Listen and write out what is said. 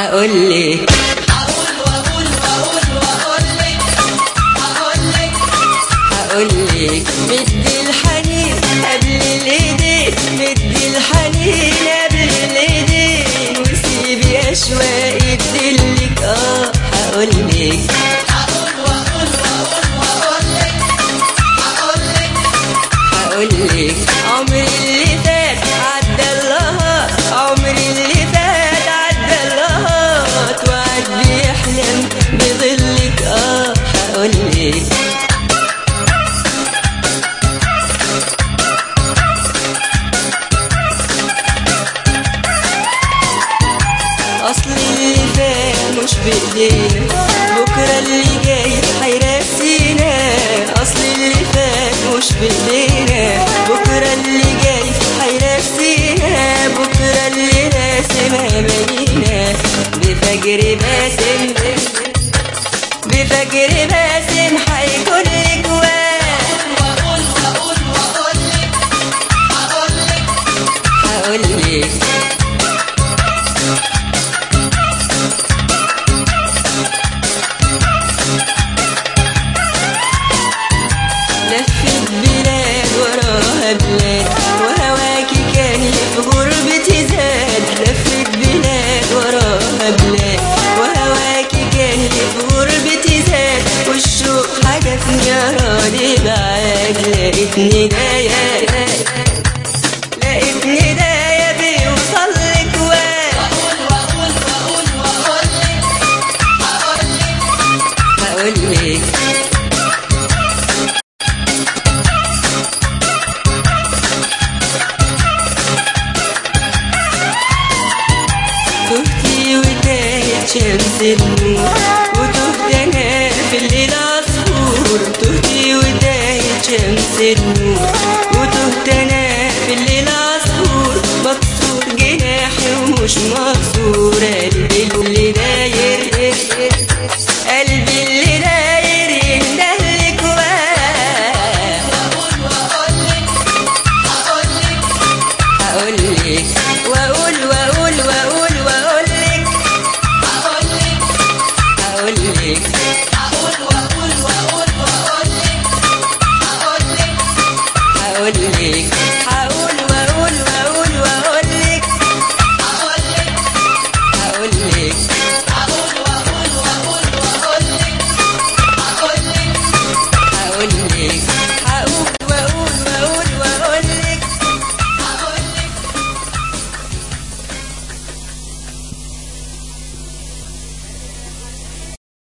هقولك هقول واقول واقول واقول لك هقول لك هقولك مدي الحنين قبل الايدين مدي الحنين قبل الايدين وسيبي اشواقي تدلك اه هقولك هقول واقول واقول واقول لك هقول لك هقولك عمري اللي فات عدى اللهات عمري اللي فات عدى اللهات وعد بيحلم بظلك اه هقولك اصل اللي فات مش بايدينا بكره اللي جاي هيرسينا اصل اللي فات مش بايدينا بكره اللي جاي هيرسينا بكره اللي راسم امانينا بفجر باسم بفجر باسم هيكون لك واد واقول واقول واقول لك هقول لك هقولك لفت بلاد وراها بلاد وهواكي كان في غربتي زاد لفت بلاد وراها بلاد وهواكي كان في غربتي زاد والشوق حدفني أراضي بعاد لقيتني دايا لقيتني دايا بيوصل لك واد واقول واقول واقول لك هقول لك هقولك تهتي وتاهت شمس النور وتهت انا في الليل عصفور تهتي وتاهت شمس النور وتهت